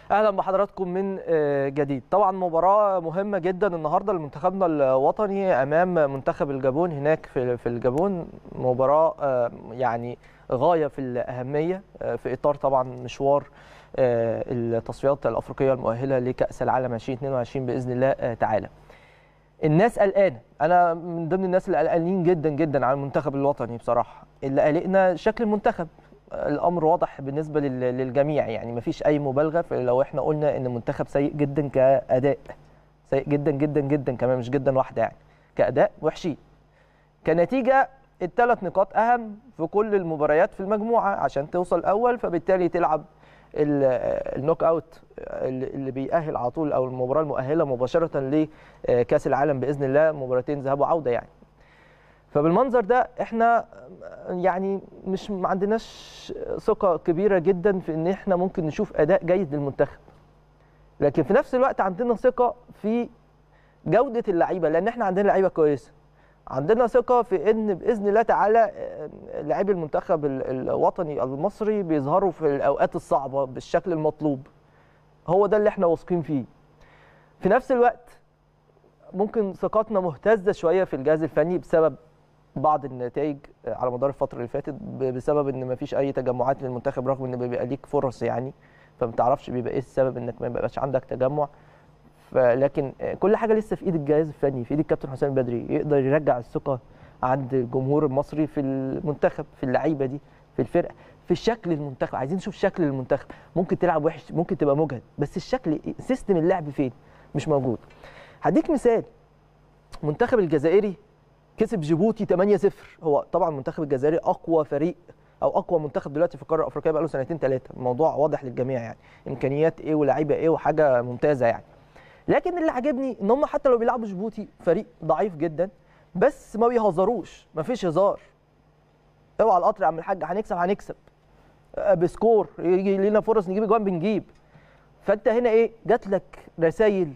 اهلا بحضراتكم من جديد طبعا مباراه مهمه جدا النهارده لمنتخبنا الوطني امام منتخب الجابون هناك في في الجابون مباراه يعني غايه في الاهميه في اطار طبعا مشوار التصفيات الافريقيه المؤهله لكاس العالم 2022 باذن الله تعالى الناس قلقانه انا من ضمن الناس اللي قلقانين جدا جدا على المنتخب الوطني بصراحه اللي قلقنا شكل المنتخب الامر واضح بالنسبه للجميع يعني ما فيش اي مبالغه لو احنا قلنا ان المنتخب سيء جدا كاداء سيء جدا جدا جدا كمان مش جدا واحده يعني كاداء وحشين كنتيجه الثلاث نقاط اهم في كل المباريات في المجموعه عشان توصل اول فبالتالي تلعب النوك اوت اللي بيأهل على طول او المباراه المؤهله مباشره لكاس العالم باذن الله مباراتين ذهاب وعوده يعني فبالمنظر ده احنا يعني مش ما عندناش ثقه كبيره جدا في ان احنا ممكن نشوف اداء جيد للمنتخب لكن في نفس الوقت عندنا ثقه في جوده اللعيبه لان احنا عندنا لعيبه كويسه عندنا ثقه في ان باذن الله تعالى لاعبي المنتخب الوطني المصري بيظهروا في الاوقات الصعبه بالشكل المطلوب هو ده اللي احنا واثقين فيه في نفس الوقت ممكن ثقتنا مهتزه شويه في الجهاز الفني بسبب بعض النتائج على مدار الفتره اللي فاتت بسبب ان ما فيش اي تجمعات للمنتخب رغم ان بيبقى ليك فرص يعني فما تعرفش بيبقى ايه السبب انك ما يبقاش عندك تجمع لكن كل حاجه لسه في ايد الجهاز الفني في ايد الكابتن حسام البدري يقدر يرجع الثقه عند الجمهور المصري في المنتخب في اللعيبه دي في الفرقه في شكل المنتخب عايزين نشوف شكل المنتخب ممكن تلعب وحش ممكن تبقى مجهد بس الشكل سيستم اللعب فين مش موجود هديك مثال المنتخب الجزائري كسب جيبوتي 8-0 هو طبعا المنتخب الجزائري اقوى فريق او اقوى منتخب دلوقتي في القاره الافريقيه بقى له سنتين ثلاثه الموضوع واضح للجميع يعني امكانيات ايه ولاعيبه ايه وحاجه ممتازه يعني لكن اللي عجبني ان هم حتى لو بيلعبوا جيبوتي فريق ضعيف جدا بس ما بيهزروش ما فيش هزار اوعى القطر يا عم الحاج هنكسب هنكسب بسكور يجي لنا فرص نجيب اجوان بنجيب فانت هنا ايه جات لك رسائل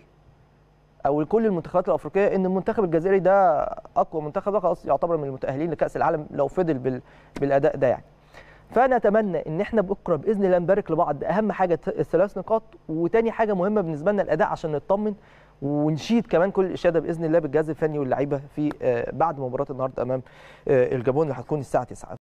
او لكل المنتخبات الافريقيه ان المنتخب الجزائري ده اقوى منتخب ده خلاص يعتبر من المتاهلين لكاس العالم لو فضل بال... بالاداء ده يعني فنتمنى ان احنا بكره باذن الله نبارك لبعض اهم حاجه الثلاث نقاط وتاني حاجه مهمه بالنسبه لنا الاداء عشان نطمن ونشيد كمان كل الاشاده باذن الله بالجهاز الفني واللعيبه في بعد مباراه النهارده امام الجابون اللي هتكون الساعه 9